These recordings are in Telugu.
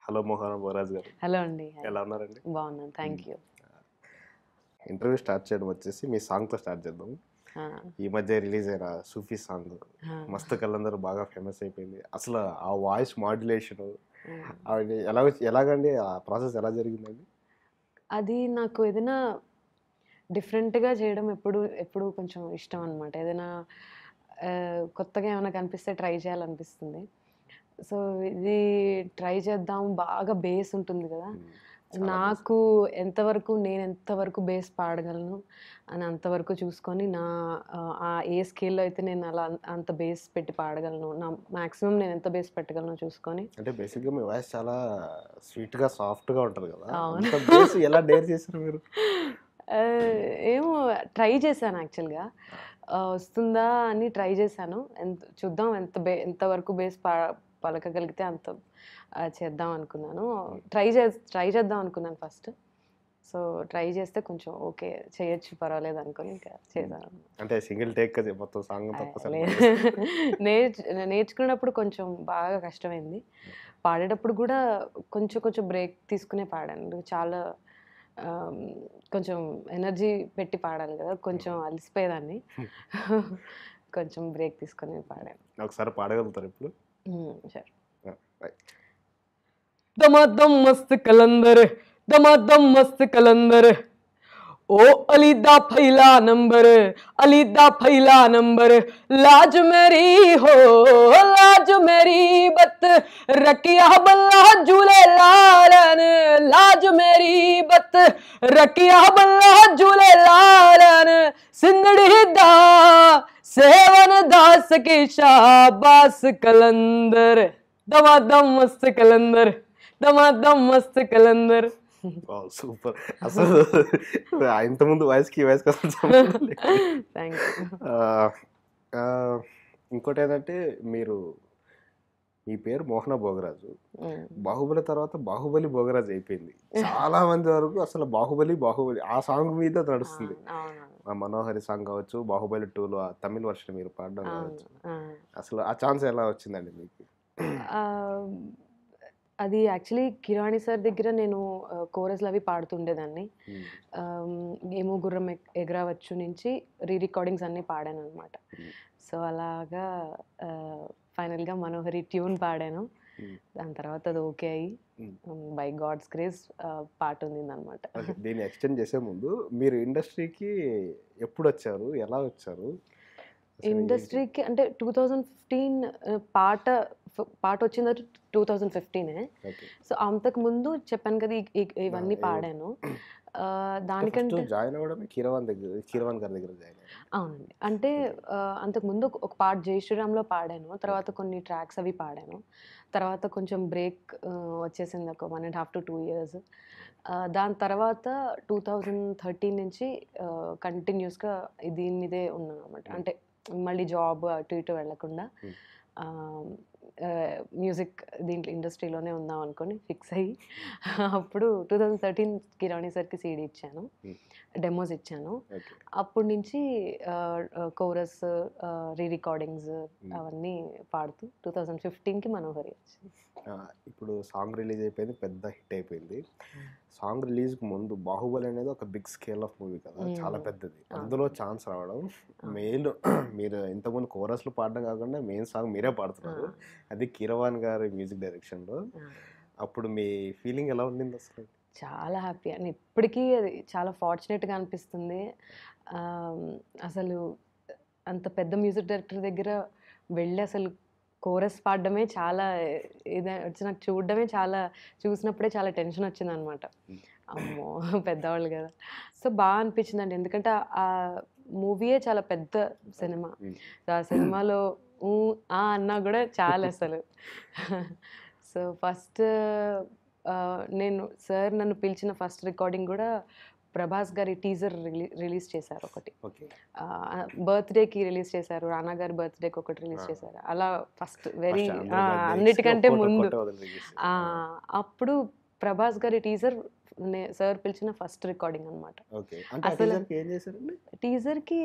హలో మోహన్ బోరాజ్ గారు హలో అండి ఎలా ఉన్నారండి బాగున్నాను థ్యాంక్ యూ ఇంటర్వ్యూ స్టార్ట్ చేయడం వచ్చేసి మీ సాంగ్తో స్టార్ట్ చేద్దాం ఈ మధ్య రిలీజ్ అయిన సూఫీ సాంగ్ మస్తు కళ్ళందరూ బాగా ఫేమస్ అయిపోయింది అసలు ఆ వాయిస్ మాడ్యులేషన్ అవి ఎలా వచ్చి- ఎలాగండి ఆ ప్రాసెస్ ఎలా జరిగిందండి అది నాకు ఏదైనా డిఫరెంట్గా చేయడం ఎప్పుడు ఎప్పుడు కొంచెం ఇష్టం అనమాట ఏదైనా ఆ, కొత్తగా ఏమైనా కనిపిస్తే ట్రై చేయాలనిపిస్తుంది సో ఇది ట్రై చేద్దాం బాగా బేస్ ఉంటుంది కదా చాలా నాకు ఎంతవరకు నేను ఎంతవరకు బేస్ పాడగలను అని అంతవరకు చూసుకొని నా ఆ, ఆ ఏ స్కేల్లో అయితే నేను అలా అం- అంత బేస్ పెట్టి పాడగలను నా మ్యాక్సిమం నేను ఎంత బేస్ పెట్టగలను చూసుకొని అంటే బేసిక్గా మీ వాయిస్ చాలా స్వీట్గా సాఫ్ట్గా ఉంటుంది కదా అవును. అంత bass ఎలా డేర్ చేశారు మీరు ఆ, ఏమో ట్రై చేశాను యాక్చువల్గా వస్తుందా అని ట్రై చేశాను ఎంత చూద్దాం ఎంత బే ఎంతవరకు బేస్ పా పలకగలిగితే అంత ఆ, చేద్దాం అనుకున్నాను ట్రై చే ట్రై చేద్దాం అనుకున్నాను ఫస్ట్ సో ట్రై చేస్తే కొంచెం ఓకే చేయొచ్చు పర్వాలేదు అనుకొని ఇంకా చేశాను అంటే సింగిల్ టేక్ కదా మొత్తం సాంగ్ తప్ప నేర్చు నేర్చుకునేటప్పుడు కొంచెం బాగా కష్టమైంది పాడేటప్పుడు కూడా కొంచెం కొంచెం బ్రేక్ తీసుకునే పాడాను చాలా ఆమ్, కొంచెం ఎనర్జీ పెట్టి పాడాలి కదా కొంచెం అలసిపోయేదాన్ని కొంచెం బ్రేక్ తీసుకుని పాడాను ఒకసారి పాడగలుగుతారు ఇప్పుడు సరే right. दमादम मस्त कलंदर दमादम मस्त कलंदर ओ अलीदा फैला नंबर अलीदा फैला नंबर लाज मेरी हो लाज मेरी बत रकिया बल्ला झूले लालन लाज मेरी बत रकिया बल्ला झूले लालन सिंदड़ी दा सेवन दास की शाबास कलंदर दमादम मस्त कलंदर दमादम मस्त कलंदर సూపర్ అసలు ఇంతకుముందు వాయిస్కి ఈ వాయిస్కి అసలు సంబంధం లేదు. థ్యాంక్ యూ ఆ, ఆ, ఇంకోటి ఏంటంటే మీరు మీ పేరు మోహన భోగరాజు బాహుబలి తర్వాత బాహుబలి భోగరాజు అయిపోయింది చాలా మంది వరకు అసలు బాహుబలి బాహుబలి ఆ సాంగ్ మీద నడుస్తుంది ఆ మనోహరి సాంగ్ కావచ్చు బాహుబలి టూలో ఆ తమిళ వర్షన్ మీరు పాడడం కావచ్చు అసలు ఆ ఛాన్స్ ఎలా వచ్చిందండి మీకు అది యాక్చువల్లీ కిరాణి సార్ దగ్గర నేను కోరస్లు అవి పాడుతుండేదాన్ని Hmm. ఆమ్, ఏమో గుర్రం ఎగ్- ఎగరవచ్చు నుంచి రీ రికార్డింగ్స్ అన్నీ పాడాను అనమాట Hmm. సో అలాగా ఫైనల్గా మనోహరి ట్యూన్ పాడాను Hmm. దాని తర్వాత అది ఓకే అయ్యి Hmm. బై గాడ్స్ క్రేజ్ పాట ఉంది అనమాట ఓకే, దీన్ని ఎక్స్టెండ్ చేసే ముందు మీరు ఇండస్ట్రీకి ఎప్పుడు వచ్చారు ఎలా వచ్చారు అసలు ఏంటి? ఇండస్ట్రీకి అంటే టూ థౌజండ్ ఫిఫ్టీన్ పాట ఫ- పాట వచ్చింది టూ థౌజండ్ ఫిఫ్టీనే ఓకే. సో అంతకు ముందు చెప్పాను కదా ఈ- ఈ- ఇవన్నీ ఏ- పాడాను ఆ, ఫస్ట్ దానికంటే జాయిన్ అవ్వడమే కిరవాన్ దగ్గర కిరవాన్ గారి దగ్గర జాయిన్ అయ్యారు అవునండి అంటే ఆ, అంతకు ముందు ఒక- ఒక పాట జై శ్రీరామ్లో పాడాను తర్వాత కొన్ని ట్రాక్స్ అవి పాడాను తర్వాత కొంచెం బ్రేక్ వచ్చేసింది ఒక one and half to two years దాని తర్వాత టూ థౌజండ్ థర్టీన్ నుంచి కంటిన్యూస్గా దీని మీదే ఉన్నాను అనమాట అంటే మళ్ళీ జాబ్ అటు ఇటు వెళ్ళకుండా Hmm. మ్యూజిక్ దీంట్లో ఇండస్ట్రీలోనే ఉందాం అనుకొని ఫిక్స్ అయ్యి అప్పుడు టూ థౌజండ్ థర్టీన్ కిరాణి సార్కి సీడీ ఇచ్చాను Hmm. డెమోస్ ఇచ్చాను ఓకే అప్పటి నుంచి కోరస్ రీ రికార్డింగ్స్ Hmm. అవన్నీ పాడుతూ టూ థౌజండ్ ఫిఫ్టీన్కి మనోహరి వచ్చింది ఆ, ఇప్పుడు సాంగ్ రిలీజ్ అయిపోయింది పెద్ద హిట్ అయిపోయింది సాంగ్ రిలీజ్కి ముందు బాహుబలి అనేది ఒక బిగ్ స్కేల్ ఆఫ్ మూవీ కదా Mm. చాలా పెద్దది అవును. అందులో ఛాన్స్ రావడం మెయిన్ మీరు ఇంతకుముందు కోరస్లు పాడడం కాకుండా మెయిన్ సాంగ్ మీరే పాడుతున్నారు అది కిరవాన్ గారి మ్యూజిక్ డైరెక్షన్లో అప్పుడు మీ ఫీలింగ్ ఎలా ఉండింది అసలు చాలా హ్యాపీ అని ఇప్పటికీ అది చాలా ఫార్చునేట్గా అనిపిస్తుంది ఆమ్, అసలు అంత పెద్ద మ్యూజిక్ డైరెక్టర్ దగ్గర వెళ్ళి అసలు కోరస్ పాడడమే చాలా ఏదైనా వచ్చి నాకు చూడడమే చాలా చూసినప్పుడే చాలా టెన్షన్ వచ్చింది అనమాట Hmm. అమ్మో పెద్దవాళ్ళు కదా సో బాగా అనిపించింది అండి ఎందుకంటే ఆ మూవీయే చాలా పెద్ద సినిమా Hmm. సో ఆ సినిమాలో ఊ ఆ అన్నా కూడా చాలా అసలు సో ఫస్ట్ నేను సార్ నన్ను పిలిచిన ఫస్ట్ రికార్డింగ్ కూడా ప్రభాస్ గారి టీజర్ రిలీ రిలీజ్ చేశారు ఒకటి ఓకే బర్త్డేకి రిలీజ్ చేశారు రానా గారి బర్త్డేకి ఒకటి రిలీజ్ Ah. చేశారు అలా ఫస్ట్ వెరీ First అందరూ birthdays కి అన్నిటికంటే ఒక్కోటి ముందు ఒక్కోటి వదిలిపెట్టేసి. ఆ, అప్పుడు ప్రభాస్ గారి టీజర్ సార్ పిలిచిన ఫస్ట్ రికార్డింగ్ అనమాట ఓకే అంటే ఆ అసలు- teaser కి ఏం చేశారండి టీజర్కి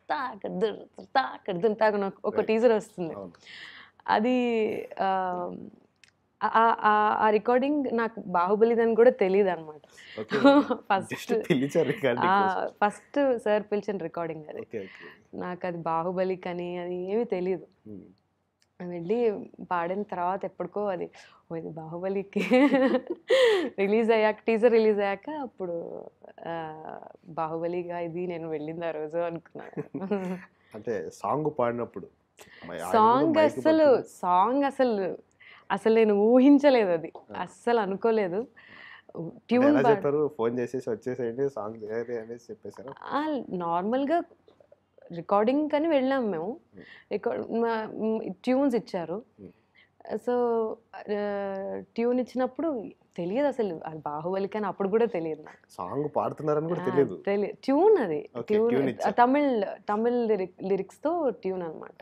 తాకడు తాకడు తాకడు ఒక Right. టీజర్ వస్తుంది అవును అది ఆ, ఆ- ఆ- ఆ రికార్డింగ్ నాకు బాహుబలిదని కూడా తెలియదు అనమాట ఓకే ఫస్ట్ జస్ట్ పిలిచారు రికార్డింగ్ కోసం. ఫస్ట్ సార్ పిలిచిన రికార్డింగ్ అది ఓకే ఓకే నాకు అది బాహుబలి కానీ అది ఏమీ తెలియదు ఉమ్. వెళ్ళి పాడిన తర్వాత ఎప్పటికో అది ఓ ఇది బాహుబలికి రిలీజ్ అయ్యాక టీజర్ రిలీజ్ అయ్యాక అప్పుడు ఆ, బాహుబలిగా ఇది నేను వెళ్ళింది ఆ రోజు అనుకున్నాను అంటే సాంగ్ పాడినప్పుడు మరి ఆయన సాంగ్ కూడా mic అసలు పట్టుకుని- సాంగ్ అసలు అసలు నేను ఊహించలేదు అది అస్సలు అనుకోలేదు అంటే ట్యూన్ ఎలా చెప్పారు ఫోన్ చేసేసి వచ్చేసేయండి సాంగ్ చేయాలి అనేసి చెప్పేశారు నార్మల్గా రికార్డింగ్ కానీ వెళ్ళాం మేము రికార్డ్ ట్యూన్స్ ఇచ్చారు Hmm. సో ట్యూన్ ఇచ్చినప్పుడు తెలియదు అసలు అది బాహుబలి కానీ అప్పుడు కూడా తెలియదు నాకు సాంగ్ పాడుతున్నారని కూడా తెలియదు తెలియదు ట్యూన్ అది Okay, tune ట్యూన్ ఇచ్చారు. తమిళ్ తమిళ్ లిరిక్స్తో ట్యూన్ అనమాట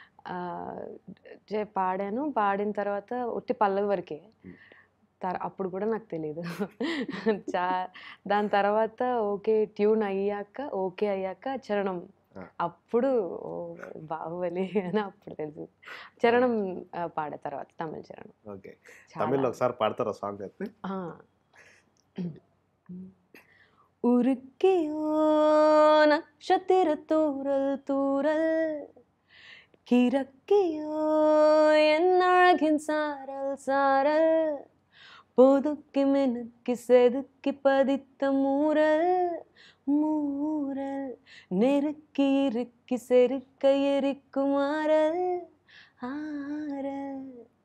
పాడాను పాడిన తర్వాత ఒట్టి పల్లవి వరకే Hmm. తర్- అప్పుడు కూడా నాకు తెలియదు చా దాని తర్వాత ఓకే ట్యూన్ అయ్యాక ఓకే అయ్యాక చరణం Ah. అప్పుడు ఓ, బాహుబలి అని అప్పుడు తెలుసు చరణం ఆ, పాడే తర్వాత తమిళ చరణం ఓకే చాలా- తమిళ్లో ఒకసారి పాడతారా సాంగ్ అయితే ஆ. உருக்கியோ நட்சத்திர தூரல் தூரல் கிறக்கியோ என் அழகின் சாரல் சாரல் பொதுக்கி மினுக்கி செதுக்கி பதித்த மூரல் மூரல் நெருக்கி இறுக்கி செருக்க எரிக்குமாறல் ஆரல்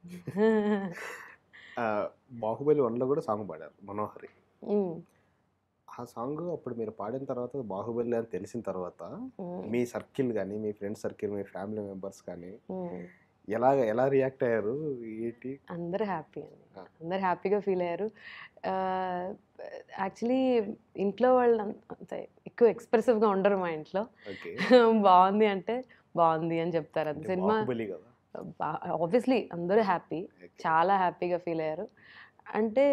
ఆ, బాహుబలి వన్లో కూడా సాంగ్ పాడారు మనోహరి ఉమ్, ఆ సాంగ్ అప్పుడు మీరు పాడిన తర్వాత బాహుబలి అని తెలిసిన తర్వాత ఉమ్, మీ సర్కిల్ కానీ మీ ఫ్రెండ్ సర్కిల్ మీ ఫ్యామిలీ మెంబర్స్ కానీ ఉమ్. ఎలా ఎలా రియాక్ట్ అయ్యారు ఏంటి అందరూ హ్యాపీ అండి ఆ. అందరు హ్యాపీగా ఫీల్ అయ్యారు యాక్చువల్లీ ఇంట్లో వాళ్ళు అంత అంత ఎక్కువ ఎక్స్ప్రెసివ్గా ఉండరు మా ఇంట్లో ఓకే బాగుంది అంటే బాగుంది అని చెప్తారు అంత సినిమా బాహుబలి కదా ఆబ్వియస్లీ అందరూ హ్యాపీ చాలా హ్యాపీగా ఫీల్ అయ్యారు అంటే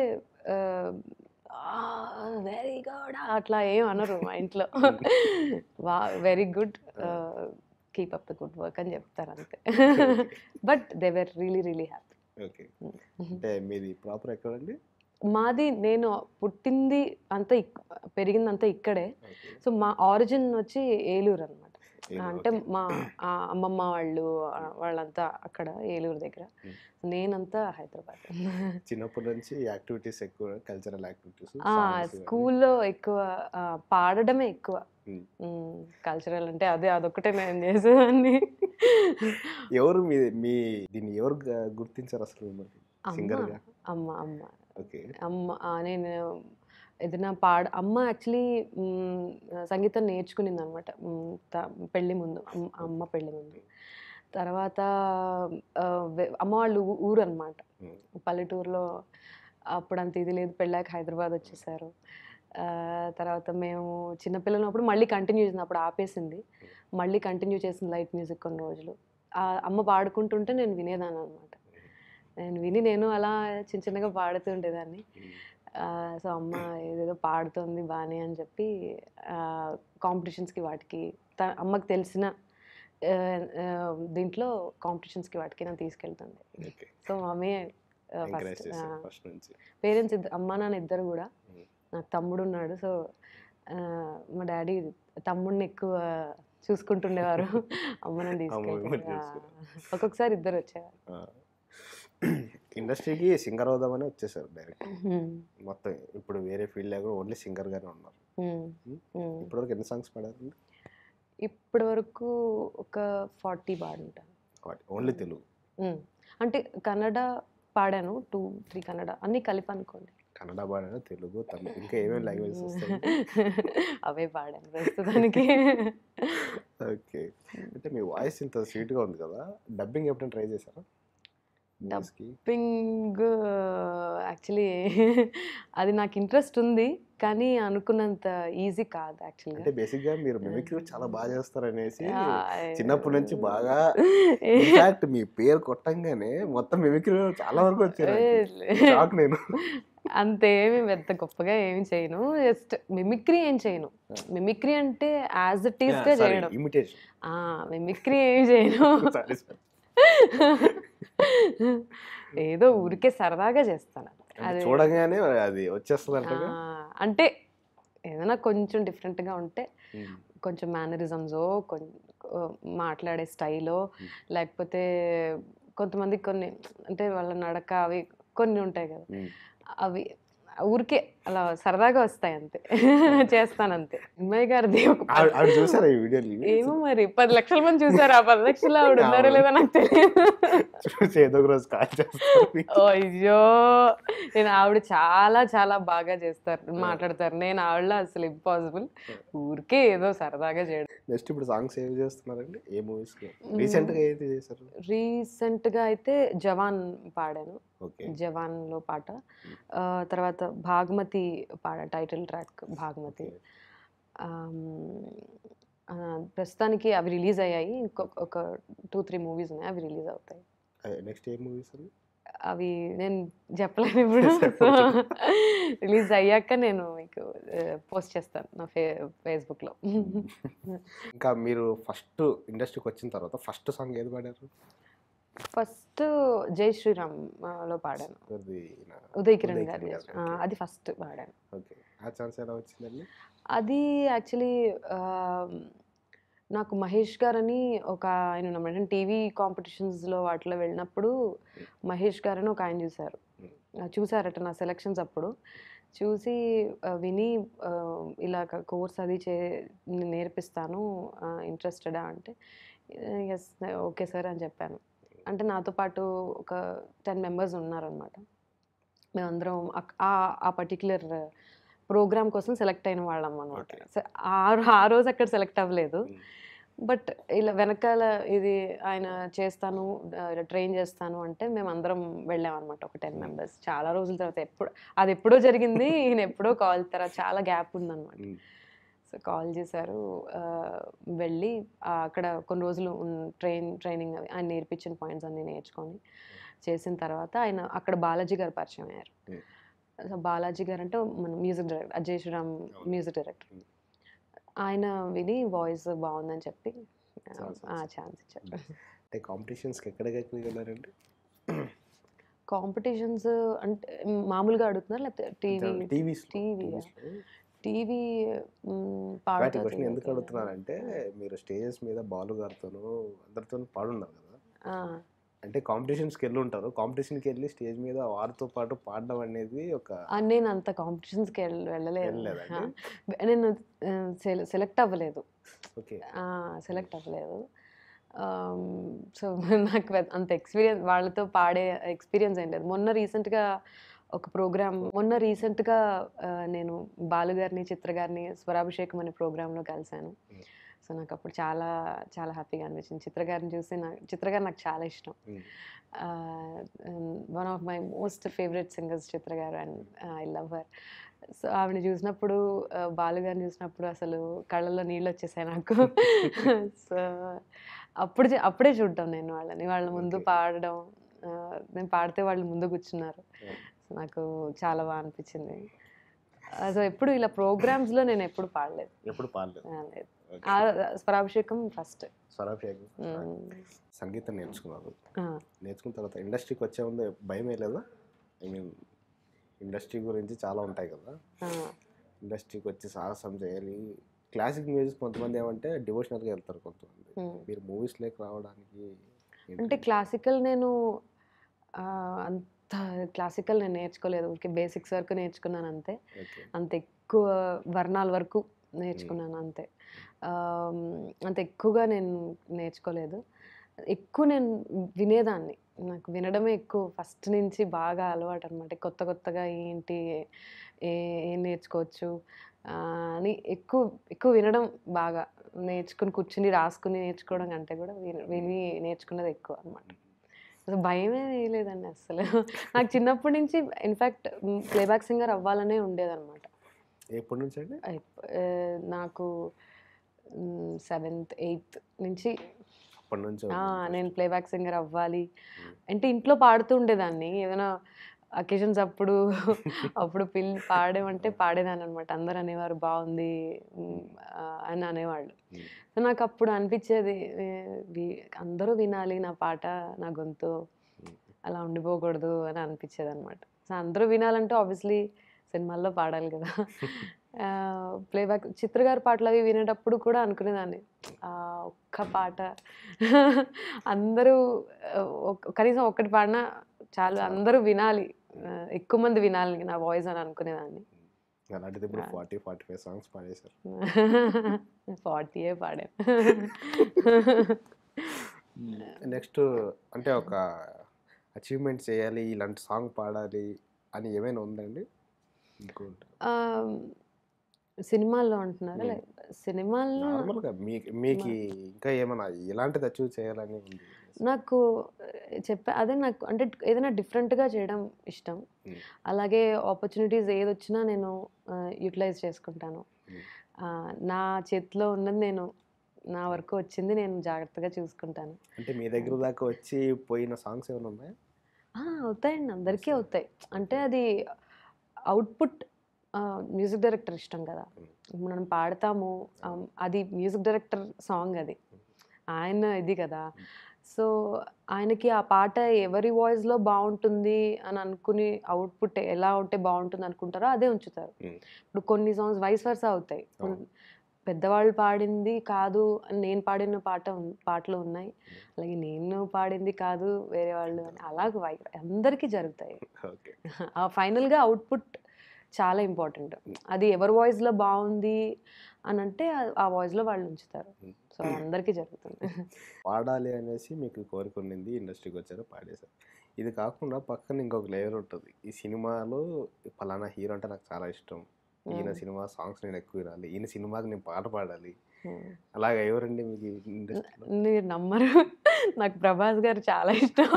వెరీ గుడ్ అట్లా ఏం అనరు మా ఇంట్లో వా very good keep up the good work అని చెప్తారు అంతే but they were really really happy okay అంటే మీది ప్రాపర్ ఎక్కడండి మాది నేను పుట్టింది అంతా ఇక్- పెరిగిందంతా ఇక్కడే ఓకే సో మా ఆరిజిన్ వచ్చి ఏలూరు అనమాట ఏలూరు, అంటే ఓకే. మా ఆ అమ్మమ్మ వాళ్ళు ఆ, వాళ్ళంతా అక్కడ ఏలూరు దగ్గర Hmm. నేనంతా హైదరాబాద్ చిన్నప్పటి నుంచి యాక్టివిటీస్ ఎక్కువ కల్చరల్ యాక్టివిటీస్ స్కూల్లో ఎక్కువ ఆ, పాడడమే ఎక్కువ Hmm. కల్చరల్ అంటే అదే అదొక్కటే నేను చేసేదాన్ని ఎవరు మీ మీ దీన్ని ఎవరు గ- గుర్తించారు అసలు మిమ్మల్ని అమ్మ సింగర్ గా అమ్మ అమ్మ ఓకే అమ్మ ఆ, నేను ఏదైనా పాడ అమ్మ యాక్చువల్లీ సంగీతం నేర్చుకునింది అనమాట పెళ్ళి ముందు అమ్మ- అమ్మ పెళ్ళి ముందు తర్వాత ఆ, వె- అమ్మ వాళ్ళు ఊ- ఊరు అనమాట Hmm. పల్లెటూరులో అప్పుడు అంత ఇది లేదు పెళ్ళాక హైదరాబాద్ వచ్చేసారు ఆ, తర్వాత మేము చిన్నపిల్లనప్పుడు మళ్ళీ కంటిన్యూ చేసింది అప్పుడు ఆపేసింది మళ్ళీ కంటిన్యూ చేసింది లైట్ మ్యూజిక్ కొన్ని రోజులు ఆ అమ్మ పాడుకుంటుంటే నేను వినేదాన్ని అనమాట నేను విని నేను అలా చిన్న చిన్నగా పాడుతూ ఉండేదాన్ని సో అమ్మ ఏదేదో పాడుతోంది బాగానే అని చెప్పి కాంపిటీషన్స్కి వాటికి త- అమ్మకి తెలిసిన ఆ, ఆ, దీంట్లో కాంపిటీషన్స్కి వాటికి నన్ను తీసుకెళ్తుంది okay so mummy encourage first చేశారు ఫస్ట్ నుంచి పేరెంట్స్ ఇద్దరు అమ్మ నాన్న ఇద్దరు కూడా Mm. నాకు తమ్ముడు ఉన్నాడు సో మా డాడీ తమ్ముడిని ఎక్కువ చూసుకుంటుండేవారు అమ్మ నన్ను అమ్మ తీసుకెళ్ళి మిమ్మల్ని చూసుకున్నారు. ఒక్కొక్కసారి ఇద్దరు వచ్చేవారు ఇండస్ట్రీకి సింగర్ అవుదామని వచ్చేసారు డైరెక్ట్ Mm. మొత్తం ఇప్పుడు వేరే ఫీల్డ్ లేకుండా ఓన్లీ సింగర్ గానే ఉన్నారు Mm. Mm. ఇప్పటివరకు ఎన్ని సాంగ్స్ పాడారు ఇప్పటి వరకు ఒక ఫార్టీ పాడుంటాను ఓన్లీ తెలుగు Mm. అంటే కన్నడ పాడాను టూ త్రీ కన్నడ అన్నీ కలిపి అనుకోండి కన్నడ పాడారు తెలుగు తమిళ ఇంకా ఏమేమి లాంగ్వేజెస్ వస్తాయి అవే పాడాను ప్రస్తుతానికి ఓకే అంటే మీ వాయిస్ ఇంత sweet గా ఉంది కదా డబ్బింగ్ ఎప్పుడైనా ట్రై చేశారా Dub- Movies కి? పింగ్ యాక్చువల్లీ అది నాకు ఇంట్రెస్ట్ ఉంది కానీ అనుకున్నంత ఈజీ కాదు యాక్చువల్గా అంటే బేసిక్ గా మీరు మిమిక్రీ చాలా బాగా చేస్తారనేసి చిన్నప్పటి నుంచి బాగా ఇన్ఫాక్ట్ మీ పేరు కొట్టంగానే మొత్తం మిమిక్రీ చాలా వరకు వచ్చారు షాక్ నేను అంతేమి పెద్ద గొప్పగా ఏమి చేయను జస్ట్ మిమిక్రీ ఏం చేయను మిమిక్రీ అంటే యాజ్ ఇట్ ఈస్ గా చేయడం ఇమిటేషన్ ఆ మిమిక్రీ ఏమి చేయను సారీ సార్ ఏదో ఊరికే సరదాగా చేస్తాను అది చూడగానే అది వచ్చేస్తుంది ఆ, అంటగా అంటే ఏదైనా కొంచెం డిఫరెంట్గా ఉంటే కొంచెం మేనరిజమ్సో కొంచెం మాట్లాడే స్టైలో లేకపోతే కొంతమంది కొన్ని అంటే వాళ్ళ నడక అవి కొన్ని ఉంటాయి కదా అవి ఊరికే అలా సరదాగా వస్తాయి అంతే చేస్తాను అంతే అమ్మాయి గారిది ఒక పది- ఆవిడ చూసారా ఈ వీడియోలు ఏమో మరి పది లక్షల మంది చూసారు ఆ పది లక్షలు ఆవిడ ఉన్నారో లేదో నాకు తెలియదు చూసి ఏదో ఒక రోజు కాల్ చేస్తారు ఓ అయ్యో నేను ఆవిడ చాలా చాలా బాగా చేస్తారు మాట్లాడతారు నేను ఆవిడ అసలు ఇంపాసిబుల్ ఊరికే ఏదో సరదాగా చేయడం నెక్స్ట్ ఇప్పుడు సాంగ్స్ ఏవి చేస్తున్నారండి ఏ మూవీస్ రీసెంట్ గా ఏది చేశారు రీసెంట్ గా అయితే జవాన్ పాడాను ఓకే జవాన్ లో పాట ఆ, తర్వాత భాగ్మతి పాడ టైటిల్ ట్రాక్ భాగ్మతి ఆమ్, ఆ, ప్రస్తుతానికి అవి రిలీజ్ అయ్యాయి ఇంకొక ఒక టూ త్రీ మూవీస్ ఉన్నాయి అవి రిలీజ్ అవుతాయి నెక్స్ట్ ఏ మూవీస్ అండి అవి నేను చెప్పలేను ఇప్పుడు చెప్పొద్దు. రిలీజ్ అయ్యాక నేను మీకు పోస్ట్ చేస్తాను నా ఫే ఫేస్బుక్లో ఇంకా మీరు ఫస్ట్ ఇండస్ట్రీకి వచ్చిన తర్వాత ఫస్ట్ సాంగ్ ఏది పాడారు ఫస్ట్ జై శ్రీరామ్ ఆ, లో పాడాను అది నా- ఉదయ్ కిరణ్ ఉదయ్ గారి కిరణ్ గారి, ఆ, okay. అది ఫస్ట్ పాడాను ఓకే ఆ ఛాన్స్ ఎలా వచ్చిందండి అది యాక్చువల్లీ నాకు మహేష్ గారని ఒక ఆయన ఉన్నమాట టీవీ కాంపిటీషన్స్లో వాటిలో వెళ్ళినప్పుడు మహేష్ గారని ఒక ఆయన చూశారు ఆ, చూసారట నా సెలక్షన్స్ అప్పుడు చూసి ఆ, విని ఆ, ఇలా కోర్స్ అది చే నేను నేర్పిస్తాను ఇంట్రెస్టెడా అంటే ఎస్ ఓకే సార్ అని చెప్పాను అంటే నాతో పాటు ఒక టెన్ మెంబర్స్ ఉన్నారనమాట మేమందరం అక్- ఆ ఆ పర్టిక్యులర్ ప్రోగ్రామ్ కోసం సెలెక్ట్ అయిన వాళ్ళం అనమాట Okay. ఆ ఆ రోజు అక్కడ సెలెక్ట్ అవ్వలేదు Mm. బట్ ఇలా వెనకాల ఇది ఆయన చేస్తాను ట్రైన్ చేస్తాను అంటే మేము అందరం వెళ్ళాం అనమాట ఒక టెన్ మెంబర్స్ చాలా రోజుల తర్వాత ఎప్పుడు అది ఎప్పుడో జరిగింది ఈయన ఎప్పుడో కాల్ తర్వాత చాలా గ్యాప్ ఉందన్నమాట Mm. సో కాల్ చేశారు ఆ, వెళ్ళి ఆ, అక్కడ కొన్ని రోజులు ట్రైన్ ట్రైనింగ్ అవి ఆయన నేర్పించిన పాయింట్స్ అన్నీ నేర్చుకొని చేసిన తర్వాత ఆయన అక్కడ బాలాజీ గారు పరిచయం అయ్యారు Mm. సో బాలాజీ గారు అంటే మన మ్యూజిక్ డైరెక్టర్ అజయ్ శ్రీరామ్ అవును. Music director Mm. ఆయన విని వాయిస్ బాగుందని చెప్పి Chance ఛాన్స్ ఇచ్చారు అంటే కాంపిటీషన్స్కి ఎక్కడికి వెళ్ళారండి కాంపిటీషన్స్ అంటే మామూలుగా అడుగుతున్నారు లేకపోతే టీవీ టీవీస్ టీవీ టీవీ వాటి పాడుతుంది క్వశ్చన్ ఎందుకు అడుగుతున్నానంటే మీరు స్టేజెస్ మీద బాలు గారితోనూ అందరితో పాడున్నారు కదా అంటే కాంపిటీషన్స్కి వెళ్ళి ఉంటారు కాంపిటీషన్కి వెళ్ళి స్టేజ్ మీద వారితో పాటు పాడడం అనేది ఒక నేను అంత కాంపిటీషన్స్కి వెళ్ళలేదు వెళ్ళలేదండి? ఆ, నేను సెలెక్ట్ అవ్వలేదు ఓకే సెలెక్ట్ అవ్వలేదు సో నాకు పెద్ద- అంత ఎక్స్పీరియన్స్ వాళ్ళతో పాడే ఎక్స్పీరియన్స్ ఏం లేదు మొన్న రీసెంట్గా ఒక ప్రోగ్రామ్ మొన్న రీసెంట్గా నేను బాలు గారిని చిత్ర గారిని స్వరాభిషేకం అనే ప్రోగ్రాంలో కలిశాను Mm. సో నాకు అప్పుడు చాలా చాలా హ్యాపీగా అనిపించింది చిత్ర గారిని చూసి నాకు చిత్ర గారు నాకు చాలా ఇష్టం one of my most favourite singers Chithra గారు and I love her so ఆవిడ చూసినప్పుడు ఆ, బాలు గారిని చూసినప్పుడు అసలు కళ్ళల్లో నీళ్ళు వచ్చేసాయి నాకు సో అప్పుడు చే- అప్పుడే చూడటం నేను వాళ్ళని వాళ్ళ ముందు Okay. పాడడం ఆ, నేను పాడితే వాళ్ళు ముందు కూర్చున్నారు Yeah. సో నాకు చాలా బాగా అనిపించింది సో ఎప్పుడు ఇలా ప్రోగ్రామ్స్లో నేను ఎప్పుడు పాడలేదు ఎప్పుడు పాడలేదు ఆ, లేదు Okay. ఆ, స్వరాభిషేకం ఫస్ట్ స్వరాభిషేకం సంగీతం నేర్చుకున్నారు ఆ. నేర్చుకున్న తర్వాత ఇండస్ట్రీకి వచ్చే ముందు భయం లేదా ఐ మీన్ ఇండస్ట్రీ గురించి చాలా ఉంటాయి కదా ఇండస్ట్రీకి వచ్చి సాహసం చేయాలి క్లాసిక్ మ్యూజిక్ కొంతమంది ఏమంటే డివోషనల్గా వెళ్తారు కొంతమంది మీరు మూవీస్ లేక రావడానికి ఏంటి? అంటే క్లాసికల్ నేను ఆ, అంత క్లాసికల్ నేను నేర్చుకోలేదు ఊరికే బేసిక్స్ వరకు నేర్చుకున్నాను అంతే Okay. అంత ఎక్కువ వర్ణాల వరకు నేర్చుకున్నాను అంతే ఆమ్, అంత ఎక్కువగా నేను నేర్చుకోలేదు ఎక్కువ నేను వినేదాన్ని నాకు వినడమే ఎక్కువ ఫస్ట్ నుంచి బాగా అలవాటు అనమాట కొత్త కొత్తగా ఏంటి ఏ ఏం నేర్చుకోవచ్చు ఆ, అని ఎక్కువ ఎక్కువ వినడం బాగా నేర్చుకుని కూర్చుని రాసుకుని నేర్చుకోవడం కంటే కూడా విని విని నేర్చుకున్నది ఎక్కువ అనమాట అసలు భయమే లేదండి అసలు నాకు చిన్నప్పటి నుంచి ఇన్ఫ్యాక్ట్ ప్లేబ్యాక్ సింగర్ అవ్వాలనే ఉండేదన్నమాట ఎప్పటి నుంచి అండి అయిప- ఆ, నాకు సెవెంత్ ఎయిత్ నుంచి అప్పటి నుంచి ఆ, ఉంది. నేను ప్లేబ్యాక్ సింగర్ అవ్వాలి Mm. అంటే ఇంట్లో పాడుతూ ఉండేదాన్ని ఏదైనా అకేషన్స్ అప్పుడు అప్పుడు పిల్లి పాడేమంటే పాడేదాన్ని అనమాట అందరు అనేవారు బాగుంది మ్, ఆ, అని అనేవాళ్ళు Mm. సో నాకు అప్పుడు అనిపించేది ఏ, వి- అందరూ వినాలి నా పాట నా గొంతు Mm. అలా ఉండిపోకూడదు అని అనిపించేది అనమాట సో అందరూ వినాలంటే ఆబ్వియస్లీ సినిమాల్లో పాడాలి కదా ప్లేబ్యాక్ చిత్ర గారి పాటలు అవి వినేటప్పుడు కూడా అనుకునేదాన్ని ఆ ఒక్క పాట అందరూ ఆ, ఒక్- కనీసం ఒక్కటి పాడినా చాలు అందరూ వినాలి ఆ, ఎక్కువ మంది వినాలి నా వాయిస్ అని అనుకునేదాన్ని అలాంటిది ఇప్పుడు ఫార్టీ ఫార్టీ ఫైవ్ సాంగ్స్ పాడేశారు ఫార్టీయే పాడాను నెక్స్ట్ అంటే ఒక అచీవ్మెంట్ చేయాలి ఇలాంటి సాంగ్ పాడాలి అని ఏమైనా ఉందండి ఇంకోటి ఆ, సినిమాల్లో అంటున్నారా Hmm. లైక్ సినిమాల్లో నార్మల్గా మీకు మీకు ఇంకా ఏమైనా ఎలాంటిది అచీవ్ చేయాలని ఉంది నాకు చెప్పా అదే నాకు అంటే ఏదైనా డిఫరెంట్గా చేయడం ఇష్టం Hmm. అలాగే ఆపర్చునిటీస్ ఏది వచ్చినా నేను యూటిలైజ్ చేసుకుంటాను Hmm. ఆ, నా చేతిలో ఉన్నది నేను నా వరకు వచ్చింది నేను జాగ్రత్తగా చూసుకుంటాను అంటే మీ దగ్గర దాకా వచ్చి పోయిన సాంగ్స్ ఏమైనా ఉన్నాయా ఆ, అవుతాయండి అందరికీ వస్తాయి. అవుతాయి అంటే అది అవుట్పుట్ మ్యూజిక్ డైరెక్టర్ ఇష్టం కదా Hmm. మనం పాడతాము ఆ, అది మ్యూజిక్ డైరెక్టర్ సాంగ్ అది ఆయన ఇది కదా సో ఆయనకి ఆ పాట ఎవరి వాయిస్లో బాగుంటుంది అని అనుకుని అవుట్పుట్ ఎలా ఉంటే బాగుంటుంది అనుకుంటారో అదే ఉంచుతారు Hmm. ఇప్పుడు కొన్ని సాంగ్స్ వైస్ వర్సా అవుతాయి ఇప్పుడు అవును. పెద్దవాళ్ళు పాడింది కాదు అని నేను పాడిన పాట ఉన్- పాటలు ఉన్నాయి అలాగే నేను పాడింది కాదు వేరే వాళ్ళు అని అలాగ వై- అందరికీ జరుగుతాయి ఓకే ఆ ఫైనల్గా అవుట్పుట్ చాలా ఇంపార్టెంట్ అది ఎవరి వాయిస్లో బాగుంది అని అంటే ఆ- ఆ వాయిస్లో వాళ్ళు ఉంచుతారు సో అందరికీ జరుగుతుంది పాడాలి అనేసి మీకు కోరిక ఉండింది ఇండస్ట్రీకి వచ్చారు పాడేశారు ఇది కాకుండా పక్కన ఇంకొక లేయర్ ఉంటుంది ఈ సినిమాలో ఫలానా హీరో అంటే నాకు చాలా ఇష్టం ఈయన సినిమా సాంగ్స్ నేను ఎక్కువ వినాలి ఈయన సినిమాకి నేను పాట పాడాలి అలాగే ఎవరండి మీకు ఇండస్ట్రీలో మీరు నమ్మరు నాకు ప్రభాస్ గారు చాలా ఇష్టం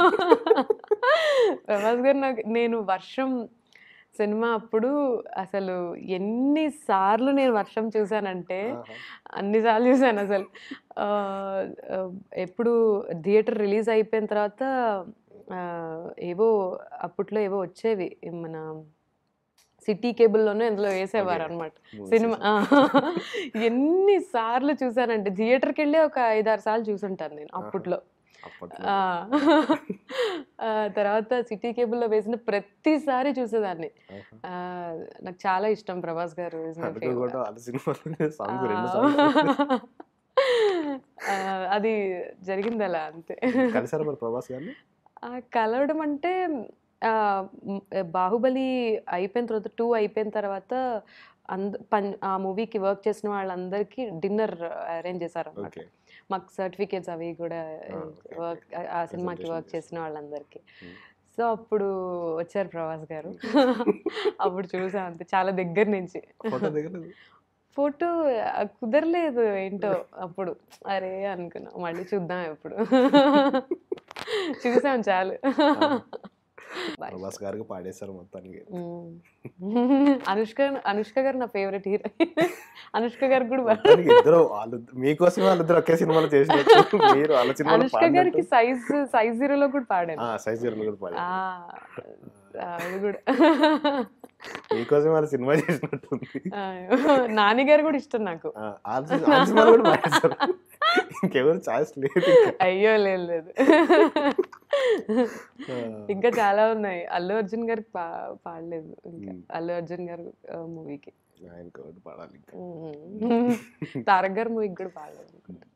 ప్రభాస్ గారు నాకు నేను వర్షం సినిమా అప్పుడు అసలు ఎన్నిసార్లు నేను వర్షం చూశానంటే అన్నిసార్లు చూశాను అసలు ఆ, ఆ, ఎప్పుడు థియేటర్ రిలీజ్ అయిపోయిన తర్వాత ఆ, ఏవో అప్పట్లో ఏవో వచ్చేవి మన సిటీ కేబుల్లోనే ఇందులో వేసేవారు Okay. అనమాట Movies సినిమా ఎన్ని సార్లు చూసానంటే థియేటర్కి వెళ్ళి ఒక ఐదారు సార్లు చూసుంటాను నేను అప్పట్లో అప్పట్లో ఆ. ఆ, తర్వాత సిటీ కేబుల్లో వేసిన ప్రతిసారి చూసేదాన్ని ఆహా. ఆ, నాకు చాలా ఇష్టం ప్రభాస్ గారు is my అందులో favorite. కూడా వాళ్ళ సినిమాలో సాంగ్స్ రెండు ఆ. సాంగ్స్ ఆ, అది జరిగింది అలా అంతే కలిసారా మరి ప్రభాస్ గారిని ఆ, కలవడం అంటే ఆ, మ్, బాహుబలి అయిపోయిన తర్వాత టూ అయిపోయిన తర్వాత అంద పన్ ఆ మూవీకి వర్క్ చేసిన వాళ్ళందరికీ డిన్నర్ అరేంజ్ చేశారు అనమాట ఓకే మాకు సర్టిఫికేట్స్ అవి కూడా Ah, okay, వర్క్ ఆ సినిమాకి Presentation వర్క్ చేసిన చేశారు. వాళ్ళందరికీ Hmm. సో అప్పుడు వచ్చారు ప్రభాస్ గారు అప్పుడు చూసా అంతే చాలా దగ్గర నుంచి ఫోటో దిగలేదు ఫోటో కుదరలేదు ఏంటో అప్పుడు అరే అనుకున్నా మళ్ళీ చూద్దాం ఎప్పుడు చూసాం చాలు Bye. ప్రభాస్ గారికి పాడేశారు మొత్తానికి మ్మ్. అనుష్క అనుష్క గారు నా ఫేవరెట్ హీరో అనుష్క గారు కూడా బాగా- మొత్తానికి ఇద్దరు వాళ్ళు మీకోసం వాళ్ళిద్దరు ఒకే సినిమాలో చేసినట్టు మీరు వాళ్ళ సినిమాలో అనుష్క గారికి సైజ్ సైజ్ జీరోలో కూడా పాడాను సైజ్ జీరో కూడా పాడారు ఆ, అది కూడా మీకోసం వాళ్ళ సినిమా చేసినట్టుంది ఆ, నాని గారు కూడా ఇష్టం నాకు ఆ, వాళ్ళ సి- వాళ్ళ సినిమాలో కూడా పాడేశారు ఇంకెవరు ఛాయిస్ లేదు ఇంకా. అయ్యో లేదు లేదు ఆ, ఇంకా చాలా ఉన్నాయి అల్లు అర్జున్ గారికి పా పాడలేదు ఇంకా మ్మ్. అల్లు అర్జున్ గారు మూవీకి ఆయనకి ఒకటి పాడాలి ఇంకా తారక్ గారు మూవీకి కూడా పాడలేదు అనుకుంటా.